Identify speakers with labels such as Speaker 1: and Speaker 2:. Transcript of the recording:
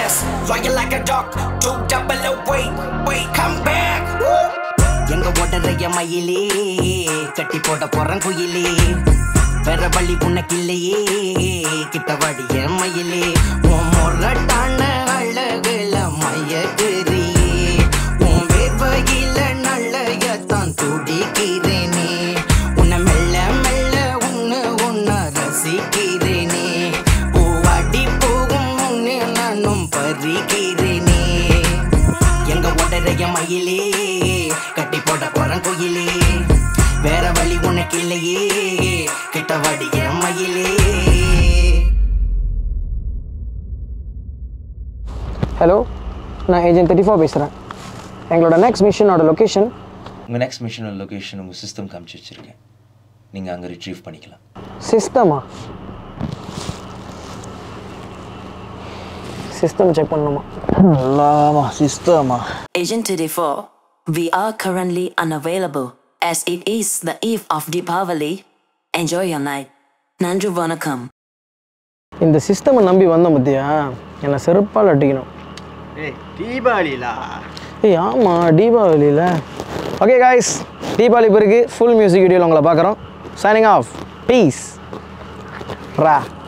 Speaker 1: yes, loyal like a dog. Two double O, wait, wait, come back. Woo. எங்க ஓடுறைய மயிலே கட்டி போட போறேன் குயிலே வேற வழி உனக்கு இல்லையே கிட்ட வடிய மயிலே உன் முரட்டான அழகுல மயக்குறியே உன் வேர்வையில நல்லையத்தான் துடிக்கிறேனே உன்னை மெல்ல மெல்ல உன்னு உன்ன ரசிக்கிறேனே பூவாடி போகும் உன்னு நானும் பறிக்கிறேனே எங்க உடறைய மயிலே கட்டி போட போறேன் கோயிலே வேற வழி உனக்கு இல்லையே கிட்ட வடிய மயிலே
Speaker 2: ஹலோ நான் ஏஜென்ட் தேர்ட்டி ஃபோர் பேசுகிறேன் எங்களோட நெக்ஸ்ட் மிஷனோட லொக்கேஷன்
Speaker 3: உங்கள் நெக்ஸ்ட் மிஷனோட லொக்கேஷன் உங்கள் சிஸ்டம் காமிச்சு வச்சுருக்கேன் நீங்கள் அங்கே ரிட்ரீவ் பண்ணிக்கலாம்
Speaker 2: சிஸ்டமா சிஸ்டம் செக் பண்ணணுமா நல்லாமா சிஸ்டமா
Speaker 4: Agent 34, we are currently unavailable as it is the eve of Deepavali. Enjoy your night. Nandru Vanakam.
Speaker 2: இந்த சிஸ்டமை நம்பி வந்த மத்தியா என்னை செருப்பால் அடிக்கணும்
Speaker 5: ஏய் தீபாவளிலா
Speaker 2: ஏய் ஆமாம் தீபாவளியில் ஓகே காய்ஸ் தீபாவளி பிறகு ஃபுல் மியூசிக் வீடியோவில் உங்களை பார்க்குறோம் சைனிங் ஆஃப் பீஸ் ரா